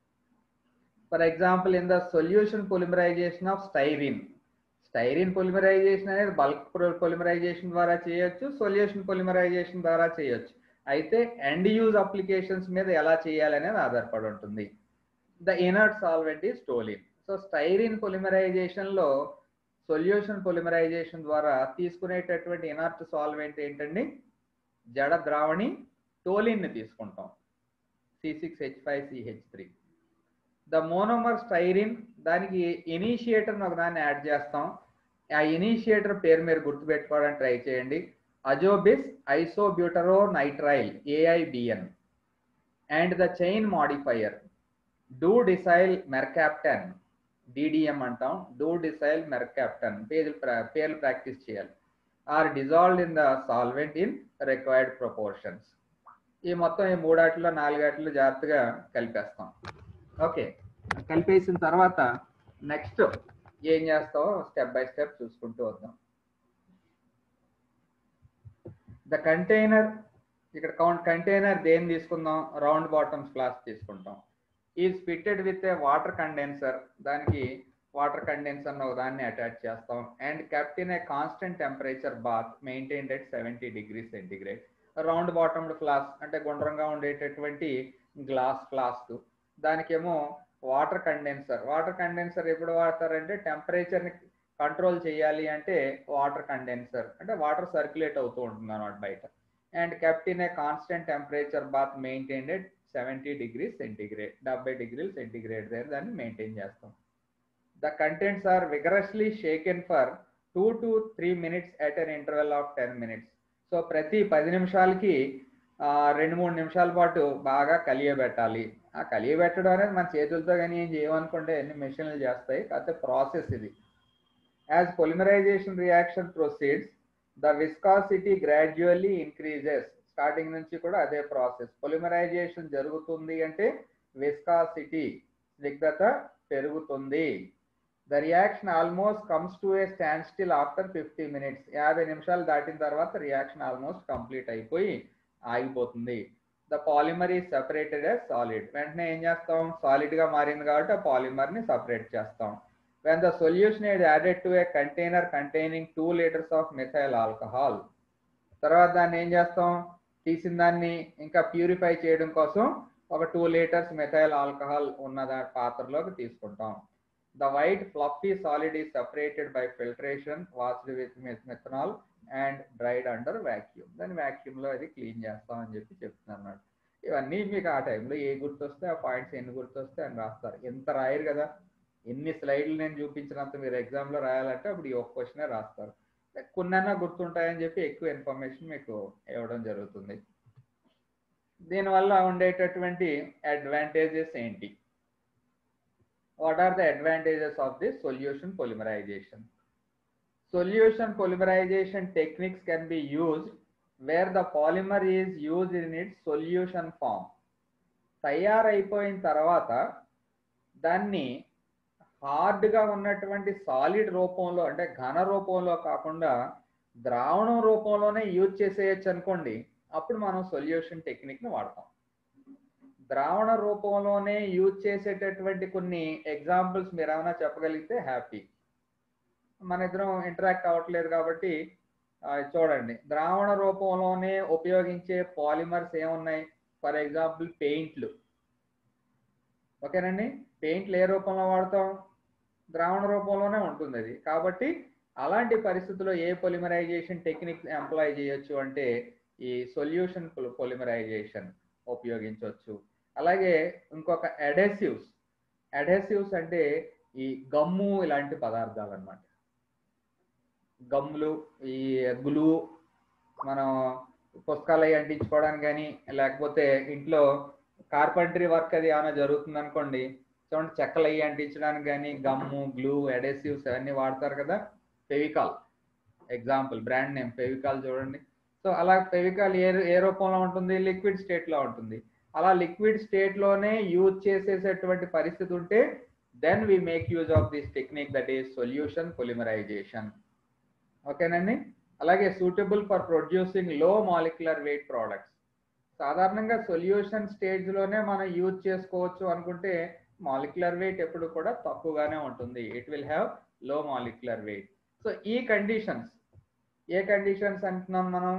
for example in the solution polymerization of styrene styrene polymerization అనేది బల్క్ పొలిమరైజేషన్ ద్వారా చేయొచ్చు సొల్యూషన్ పొలిమరైజేషన్ ద్వారా చేయొచ్చు అయితే ఎండ్ యూజ్ అప్లికేషన్స్ మీద ఎలా చేయాలి అనేది ఆధారపడి ఉంటుంది the inert solvent is toluene so styrene polymerization లో సొల్యూషన్ పొలిమరైజేషన్ ద్వారా తీసుకునేటటువంటి ఇనర్ట్ సాల్వెంట్ ఏంటండి జడ ద్రావణి టోలిన్ ని తీసుకుంటాం C six H five CH three the monomer styrene దానికి ఇనిషియేటర్ ఒక దాన్ని యాడ్ చేస్తాం ఆ ఇనిషియేటర్ పేరు మీరు గుర్తుపెట్టుకోవడానికి ట్రై చేయండి azobisisobutyronitrile AIBN and the chain modifier dodecyl mercaptan DDM అంటాం డూ డిసైల్ మెర్కాప్టన్ పేర్లు పేర్లు ప్రాక్టీస్ చేయాలి are dissolved in the solvent in required proportions ఈ మొత్తం ఈ మూడాటిలో నాలుగాటిలో జాగ్రత్తగా కలిపేస్తాం ఓకే కలిపేసిన తర్వాత నెక్స్ట్ ఏం చేస్తామో స్టెప్ బై స్టెప్ చూసుకుంటూ వద్దాం ద కంటైనర్ ఇక్కడ కౌంట్ కంటైనర్ దేని తీసుకుందాం రౌండ్ బాటమ్స్ క్లాస్ తీసుకుంటాం is fitted with a water condenser దానికి వాటర్ కండెన్సర్ ఒక దాన్ని అటాచ్ చేస్తాం and kept in a constant temperature bath maintained at seventy degree centigrade round bottomed flask అంటే గుండ్రంగా ఉండేటటువంటి గ్లాస్ ఫ్లాస్క్ దానికేమో వాటర్ కండెన్సర్ వాటర్ కండెన్సర్ ఎప్పుడు వాడతారంటే టెంపరేచర్ని కంట్రోల్ చేయాలి అంటే వాటర్ కండెన్సర్ అంటే వాటర్ సర్క్యులేట్ అవుతూ ఉంటుంది అనమాట బయట and kept in a constant temperature bath maintained at seventy degree centigrade డెబ్బై డిగ్రీల సెంటిగ్రేడ్ దగ్గర దాన్ని మెయింటైన్ చేస్తాం the contents are vigorously shaken for two to three minutes at an interval of ten minutes so ప్రతి పది నిమిషాలకి రెండు మూడు నిమిషాల పాటు బాగా కలియబెట్టాలి ఆ కలియబెట్టడం అనేది మన చేతులతో కానీ ఏం చేయమనుకుంటే ఎన్ని మెషిన్లు చేస్తాయి కాకపోతే ప్రాసెస్ ఇది as polymerization reaction proceeds the viscosity gradually increases starting నుంచి కూడా అదే ప్రాసెస్ పొలిమరైజేషన్ జరుగుతుంది అంటే విస్కాసిటీ స్నిగ్ధత పెరుగుతుంది the reaction almost comes to a standstill after fifty minutes యాభై నిమిషాలు దాటిన తర్వాత రియాక్షన్ ఆల్మోస్ట్ కంప్లీట్ అయిపోయి ఆగిపోతుంది the polymer is separated as solid వెంటనే ఏం చేస్తాం సాలిడ్ గా మారింది కాబట్టి ఆ పాలిమర్ ని సపరేట్ చేస్తాం when the solution is added to a container containing two litres of methyl alcohol తర్వాత దాన్ని ఏం చేస్తాం తీసిన దాన్ని ఇంకా ప్యూరిఫై చేయడం కోసం ఒక టూ లీటర్స్ మెథైల్ ఆల్కహాల్ ఉన్న దా- పాత్రలోకి తీసుకుంటాం the white fluffy solid is separated by filtration washed with methanol and dried under vacuum దాన్ని vacuum లో అది క్లీన్ చేస్తాం అని చెప్పి చెప్తున్నాను అన్నమాట ఇవన్నీ మీకు ఆ టైంలో ఏ గుర్తొస్తే ఆ పాయింట్స్ ఎన్ని గుర్తొస్తే అని రాస్తారు ఎంత రాయరు కదా ఎన్ని స్లైడ్లు నేను చూపించినంత మీరు exam లో రాయాలంటే అప్పుడు ఈ ఒక్క క్వశ్చనే రాస్తారు కొన్నైనా గుర్తుంటాయని చెప్పి ఎక్కువ ఇన్ఫర్మేషన్ మీకు ఇవ్వడం జరుగుతుంది దీనివల్ల ఉండేటటువంటి అడ్వాంటేజెస్ ఏంటి what are the advantages of the solution polymerization solution polymerization techniques can be used where the polymer is used in its solution form తయారైపోయిన తర్వాత దాన్ని హార్డ్గా ఉన్నటువంటి సాలిడ్ రూపంలో అంటే ఘన రూపంలో కాకుండా ద్రావణం రూపంలోనే యూజ్ చేసేయచ్చు అనుకోండి అప్పుడు మనం సొల్యూషన్ టెక్నిక్ని వాడతాం ద్రావణ రూపంలోనే యూజ్ చేసేటటువంటి కొన్ని ఎగ్జాంపుల్స్ మీరు ఏమైనా చెప్పగలిగితే హ్యాపీ మన ఇద్దరం ఇంటరాక్ట్ అవ్వట్లేదు కాబట్టి ఆ, చూడండి ద్రావణ రూపంలోనే ఉపయోగించే పాలిమర్స్ ఏమున్నాయి ఫర్ ఎగ్జాంపుల్ పెయింట్లు ఓకేనండి పెయింట్లు ఏ రూపంలో వాడతాం ద్రావణ రూపంలోనే ఉంటుంది అది కాబట్టి అలాంటి పరిస్థితుల్లో ఏ పొలిమరైజేషన్ టెక్నిక్ ఎంప్లాయ్ చేయొచ్చు అంటే ఈ సొల్యూషన్ పొలిమరైజేషన్ ఉపయోగించవచ్చు అలాగే ఇంకొక అడెసివ్స్ అడెసివ్స్ అంటే ఈ గమ్ము ఇలాంటి పదార్థాలు అన్నమాట గమ్ములు ఈ గ్లూ మనం పుస్తకాలు అవి అంటించుకోవడానికి కానీ లేకపోతే ఇంట్లో కార్పెంటరీ వర్క్ అది ఏమైనా జరుగుతుంది అనుకోండి చూడండి చెక్కలు అవి అంటించడానికి కానీ గమ్ము గ్లూ అడెసివ్స్ అవన్నీ వాడతారు కదా Fevicol example brand name Fevicol చూడండి సో అలా ఫెవికాల్ ఏ ఏ రూపంలో ఉంటుంది లిక్విడ్ స్టేట్ లో ఉంటుంది అలా లిక్విడ్ స్టేట్ లోనే యూజ్ చేసేసేటువంటి పరిస్థితి ఉంటే then we make use of this technique that is solution polymerization ఓకేనండి అలాగే suitable for producing low molecular weight products సాధారణంగా సొల్యూషన్ స్టేజ్ లోనే మనం యూజ్ చేసుకోవచ్చు అనుకుంటే మాలిక్యులర్ వెయిట్ ఎప్పుడు కూడా తక్కువగానే ఉంటుంది it will have low molecular weight so ఈ కండిషన్స్ ఏ కండిషన్స్ అంటున్నాం మనం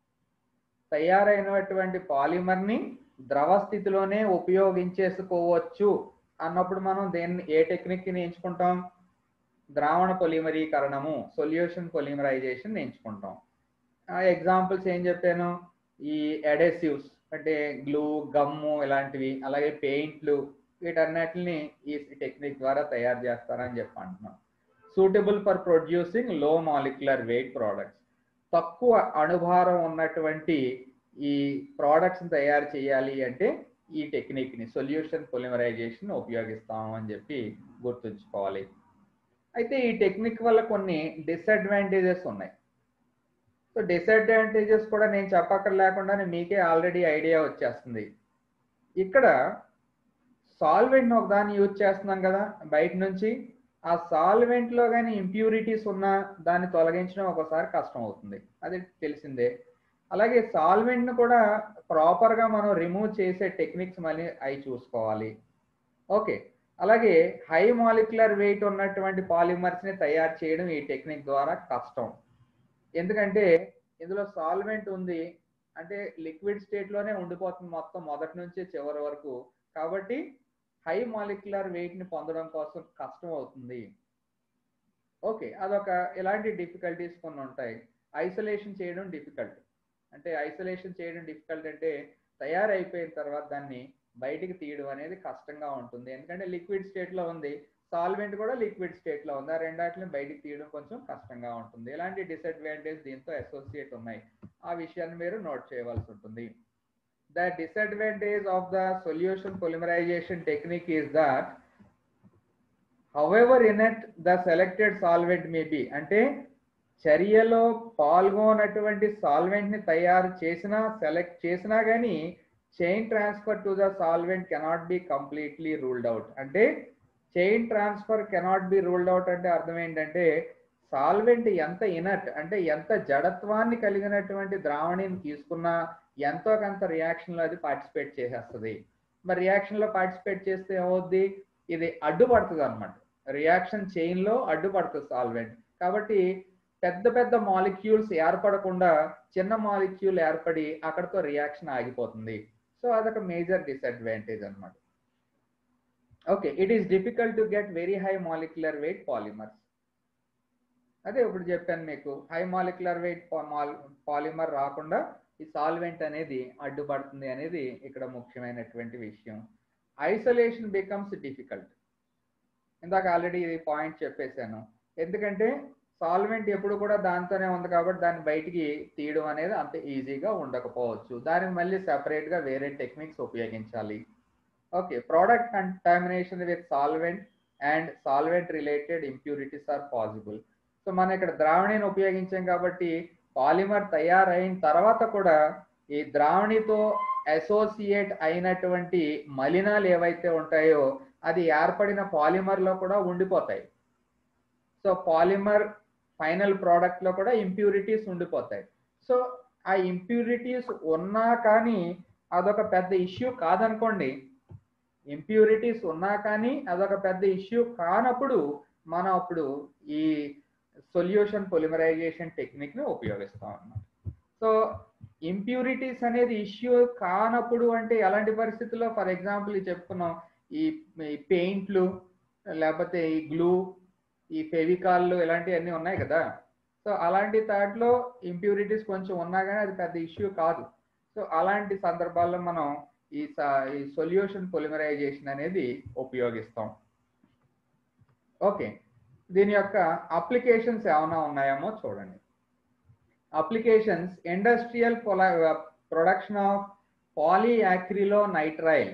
తయారైనటువంటి పాలిమర్ ని ద్రవ స్థితిలోనే ఉపయోగించేసుకోవచ్చు అన్నప్పుడు మనం దేన్ని ఏ టెక్నిక్ ని ఎంచుకుంటాం ద్రావణ పొలిమరీకరణము సొల్యూషన్ పొలిమరైజేషన్ ఎంచుకుంటాం ఎగ్జాంపుల్స్ ఏం చెప్పాను ఈ అడెసివ్స్ అంటే గ్లూ గమ్ము ఇలాంటివి అలాగే పెయింట్లు వీటన్నిటిని ఈ టెక్నిక్ ద్వారా తయారు చేస్తారని చెప్పి అంటున్నాం suitable for producing low molecular weight products తక్కువ అణుభారం ఉన్నటువంటి ఈ ప్రోడక్ట్స్ తయారు చేయాలి అంటే ఈ టెక్నిక్ని సొల్యూషన్ పొలిమరైజేషన్ ఉపయోగిస్తాం అని చెప్పి గుర్తుంచుకోవాలి అయితే ఈ టెక్నిక్ వల్ల కొన్ని డిసడ్వాంటేజెస్ ఉన్నాయి సో డిసడ్వాంటేజెస్ కూడా నేను చెప్పక్కర్ లేకుండానే మీకే ఆల్రెడీ ఐడియా వచ్చేస్తుంది ఇక్కడ సాల్వెంట్ ఒక దాన్ని యూజ్ చేస్తున్నాం కదా బయట నుంచి ఆ సాల్వెంట్ లో కానీ ఇంప్యూరిటీస్ ఉన్నా దాన్ని తొలగించడం ఒకసారి కష్టం అవుతుంది అది తెలిసిందే అలాగే సాల్వెంట్ ను కూడా ప్రాపర్ గా మనం రిమూవ్ చేసే టెక్నిక్స్ మళ్ళీ అవి చూసుకోవాలి ఓకే అలాగే హై మాలిక్యులర్ వెయిట్ ఉన్నటువంటి పాలిమర్స్ ని తయారు చేయడం ఈ టెక్నిక్ ద్వారా కష్టం ఎందుకంటే ఇందులో సాల్వెంట్ ఉంది అంటే లిక్విడ్ స్టేట్ లోనే ఉండిపోతుంది మొత్తం మొదటి నుంచి చివరి వరకు కాబట్టి హై మాలిక్యులర్ వెయిట్ ని పొందడం కోసం కష్టం అవుతుంది ఓకే అదొక ఇలాంటి డిఫికల్టీస్ కొన్ని ఉంటాయి ఐసోలేషన్ చేయడం డిఫికల్ట్ అంటే ఐసోలేషన్ చేయడం డిఫికల్ట్ అంటే తయారైపోయిన తర్వాత దాన్ని బయటికి తీయడం అనేది కష్టంగా ఉంటుంది ఎందుకంటే లిక్విడ్ స్టేట్ లో ఉంది సాల్వెంట్ కూడా లిక్విడ్ స్టేట్ లో ఉంది ఆ రెండాటిని బయటికి తీయడం కొంచెం కష్టంగా ఉంటుంది ఇలాంటి డిసడ్వాంటేజ్ దీంతో అసోసియేట్ ఉన్నాయి ఆ విషయాన్ని మీరు నోట్ చేయవలసి ఉంటుంది the disadvantage of the solution polymerization technique is that however in it the selected solvent may be అంటే చర్యలో పాల్గొనటువంటి సాల్వెంట్ ని తయారు చేసినా సెలెక్ట్ చేసినా కానీ chain transfer to the solvent cannot be completely ruled out అంటే chain transfer cannot be ruled out అంటే అర్థం ఏంటంటే సాల్వెంట్ ఎంత ఇనర్ట్ అంటే ఎంత జడత్వాన్ని కలిగినటువంటి ద్రావణిని తీసుకున్నా ఎంతో కొంత రియాక్షన్ లో అది పార్టిసిపేట్ చేసేస్తుంది మరి రియాక్షన్ లో పార్టిసిపేట్ చేస్తే ఏమవుద్ది ఇది అడ్డుపడుతుంది అనమాట రియాక్షన్ చైన్ లో అడ్డుపడుతుంది సాల్వెంట్ కాబట్టి పెద్ద పెద్ద మాలిక్యూల్స్ ఏర్పడకుండా చిన్న మాలిక్యూల్ ఏర్పడి అక్కడతో రియాక్షన్ ఆగిపోతుంది సో అదొక మేజర్ డిసడ్వాంటేజ్ అనమాట okay it is difficult to get very high molecular weight polymers అదే ఇప్పుడు చెప్పాను మీకు హై మాలిక్యులర్ వెయిట్ పాలిమర్ రాకుండా ఈ సాల్వెంట్ అనేది అడ్డుపడుతుంది అనేది ఇక్కడ ముఖ్యమైనటువంటి విషయం ఐసోలేషన్ బికమ్స్ డిఫికల్ట్ ఇందాక ఆల్రెడీ ఇది పాయింట్ చెప్పేశాను ఎందుకంటే సాల్వెంట్ ఎప్పుడు కూడా దాంతోనే ఉంది కాబట్టి దాన్ని బయటికి తీయడం అనేది అంత ఈజీగా ఉండకపోవచ్చు దానికి మళ్ళీ సెపరేట్ గా వేరే టెక్నిక్స్ ఉపయోగించాలి okay product contamination with solvent and solvent related impurities are possible so మనం ఇక్కడ ద్రావణిని ఉపయోగించాం కాబట్టి పాలిమర్ తయారైన తర్వాత కూడా ఈ ద్రావణితో అసోసియేట్ అయినటువంటి మలినాలు ఏవైతే ఉంటాయో అది ఏర్పడిన పాలిమర్ లో కూడా ఉండిపోతాయి సో పాలిమర్ ఫైనల్ ప్రోడక్ట్ లో కూడా ఇంప్యూరిటీస్ ఉండిపోతాయి సో ఆ ఇంప్యూరిటీస్ ఉన్నా కానీ అదొక పెద్ద ఇష్యూ కాదనుకోండి ఇంప్యూరిటీస్ ఉన్నా కానీ అదొక పెద్ద ఇష్యూ కానప్పుడు మనం అప్పుడు ఈ సొల్యూషన్ పొలిమరైజేషన్ టెక్నిక్ ని ఉపయోగిస్తాం అన్నమాట సో ఇంప్యూరిటీస్ అనేది ఇష్యూ కానప్పుడు అంటే ఎలాంటి పరిస్థితుల్లో ఫర్ ఎగ్జాంపుల్ చెప్పుకున్నాం ఈ పెయింట్లు లేకపోతే ఈ గ్లూ ఈ ఫెవికాల్లు ఇలాంటివన్నీ ఉన్నాయి కదా సో అలాంటి దాంట్లో ఇంప్యూరిటీస్ కొంచెం ఉన్నా కానీ అది పెద్ద ఇష్యూ కాదు సో అలాంటి సందర్భాల్లో మనం ఈ ఈ సొల్యూషన్ పొలిమరైజేషన్ అనేది ఉపయోగిస్తాం ఓకే దీని యొక్క అప్లికేషన్స్ ఏమైనా ఉన్నాయేమో చూడండి applications industrial production of polyacrylonitrile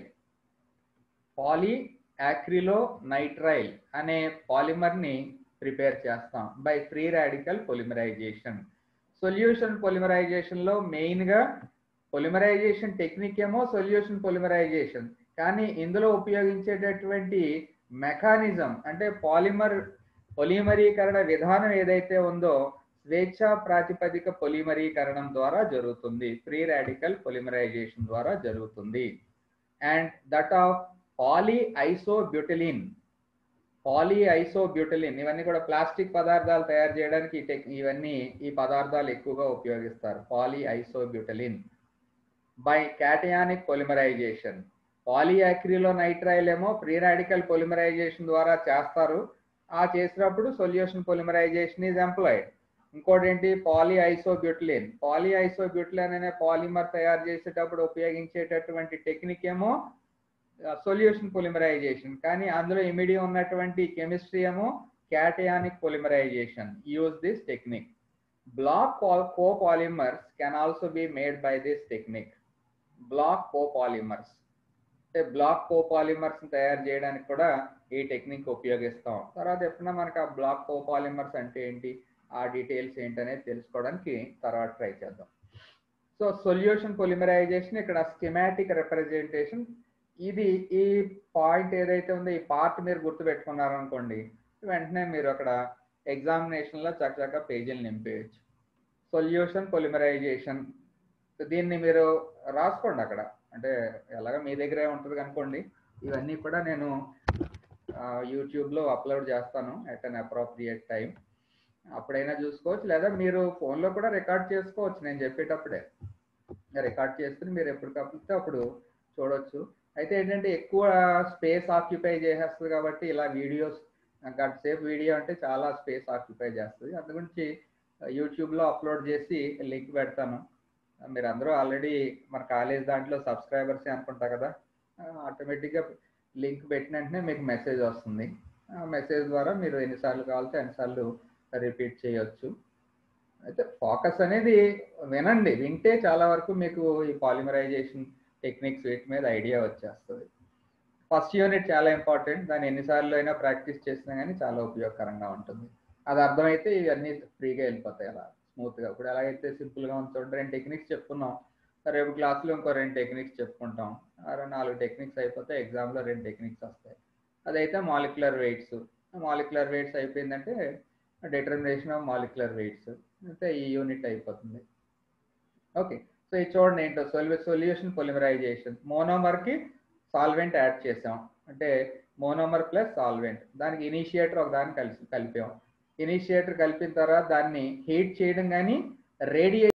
polyacrylonitrile అనే పాలిమర్ని ప్రిపేర్ చేస్తాం by free radical polymerization solution polymerization మెయిన్గా పొలిమరైజేషన్ టెక్నిక్ ఏమో సొల్యూషన్ పొలిమరైజేషన్ కానీ ఇందులో ఉపయోగించేటటువంటి మెకానిజం అంటే పాలిమర్ పొలిమరీకరణ విధానం ఏదైతే ఉందో స్వేచ్ఛ ప్రాతిపదిక పొలిమరీకరణం ద్వారా జరుగుతుంది ఫ్రీ రాడికల్ పొలిమరైజేషన్ ద్వారా జరుగుతుంది and that of polyisobutylene polyisobutylene ఇవన్నీ కూడా ప్లాస్టిక్ పదార్థాలు తయారు చేయడానికి ఈ టెక్ ఇవన్నీ ఈ పదార్థాలు ఎక్కువగా ఉపయోగిస్తారు polyisobutylene by cationic polymerization polyacrylonitrile ఏమో ఫ్రీ రాడికల్ పొలిమరైజేషన్ ద్వారా చేస్తారు ఆ చేసినప్పుడు సొల్యూషన్ పొలిమరైజేషన్ ఈజ్ ఎంప్లాయిడ్ ఇంకోటి ఏంటి పాలీ ఐసోబ్యూటిలిన్ పాలీ ఐసోబ్యూటిలిన్ అనే పాలిమర్ తయారు చేసేటప్పుడు ఉపయోగించేటటువంటి టెక్నిక్ ఏమో సొల్యూషన్ పొలిమరైజేషన్ కానీ అందులో ఇమిడి ఉన్నటువంటి కెమిస్ట్రీ ఏమో cationic polymerization use this technique block copolymers can also be made by this technique block copolymers అంటే బ్లాక్ కోపాలిమర్స్ తయారు చేయడానికి కూడా ఈ టెక్నిక్ ఉపయోగిస్తాం తర్వాత ఎప్పుడైనా మనకి ఆ బ్లాక్ కోపాలిమర్స్ అంటే ఏంటి ఆ డీటెయిల్స్ ఏంటనేది తెలుసుకోవడానికి తర్వాత ట్రై చేద్దాం సో సొల్యూషన్ పొలిమరైజేషన్ ఇక్కడ స్కిమాటిక్ రిప్రజెంటేషన్ ఇది ఈ పాయింట్ ఏదైతే ఉందో ఈ పార్ట్ మీరు గుర్తుపెట్టుకున్నారనుకోండి వెంటనే మీరు అక్కడ ఎగ్జామినేషన్లో చక్కగా పేజీలు నింపేయచ్చు సొల్యూషన్ పొలిమరైజేషన్ దీన్ని మీరు రాసుకోండి అక్కడ అంటే ఎలాగ మీ దగ్గరే ఉంటుంది అనుకోండి ఇవన్నీ కూడా నేను యూట్యూబ్లో అప్లోడ్ చేస్తాను అట్ అన్ అప్రోప్రియేట్ టైం అప్పుడైనా చూసుకోవచ్చు లేదా మీరు ఫోన్లో కూడా రికార్డ్ చేసుకోవచ్చు నేను చెప్పేటప్పుడే రికార్డ్ చేసుకుని మీరు ఎప్పటికప్పుడు అప్పుడు చూడొచ్చు అయితే ఏంటంటే ఎక్కువ స్పేస్ ఆక్యుపై చేసేస్తుంది కాబట్టి ఇలా వీడియోస్ గంట సేపు వీడియో అంటే చాలా స్పేస్ ఆక్యుపై చేస్తుంది అందు గురించి యూట్యూబ్లో అప్లోడ్ చేసి లింక్ పెడతాను మీరు అందరూ ఆల్రెడీ మన కాలేజ్ దాంట్లో సబ్స్క్రైబర్సే అనుకుంటా కదా ఆటోమేటిక్గా లింక్ పెట్టిన వెంటనే మీకు మెసేజ్ వస్తుంది ఆ మెసేజ్ ద్వారా మీరు ఎన్నిసార్లు కావాలంటే అన్నిసార్లు రిపీట్ చేయొచ్చు అయితే ఫోకస్ అనేది వినండి వింటే చాలా వరకు మీకు ఈ పాలిమరైజేషన్ టెక్నిక్స్ వీటి మీద ఐడియా వచ్చేస్తుంది ఫస్ట్ యూనిట్ చాలా ఇంపార్టెంట్ దాన్ని ఎన్నిసార్లు అయినా ప్రాక్టీస్ చేసినా కానీ చాలా ఉపయోగకరంగా ఉంటుంది అది అర్థమైతే ఇవన్నీ ఫ్రీగా వెళ్ళిపోతాయి అలా స్మూత్గా ఇప్పుడు ఎలాగైతే సింపుల్గా ఉంటుంది రెండు టెక్నిక్స్ చెప్పుకున్నాం రేపు క్లాస్లో ఇంకో రెండు టెక్నిక్స్ చెప్పుకుంటాం నాలుగు టెక్నిక్స్ అయిపోతే ఎగ్జామ్లో రెండు టెక్నిక్స్ వస్తాయి అదైతే మాలిక్యులర్ వెయిట్స్ మాలిక్యులర్ వెయిట్స్ అయిపోయిందంటే డిటర్మినేషన్ ఆఫ్ మాలిక్యులర్ వెయిట్స్ అంటే ఈ యూనిట్ అయిపోతుంది ఓకే సో ఇది చూడండి ఏంటో సొల్యూ సొల్యూషన్ పొలిమరైజేషన్ మోనోమర్కి సాల్వెంట్ యాడ్ చేసాం అంటే మోనోమర్ ప్లస్ సాల్వెంట్ దానికి ఇనిషియేటర్ ఒక దాన్ని కలిసి కలిపాం ఇనిషియేటర్ కలిపిన తర్వాత దాన్ని హీట్ చేయడం కానీ రేడియేట్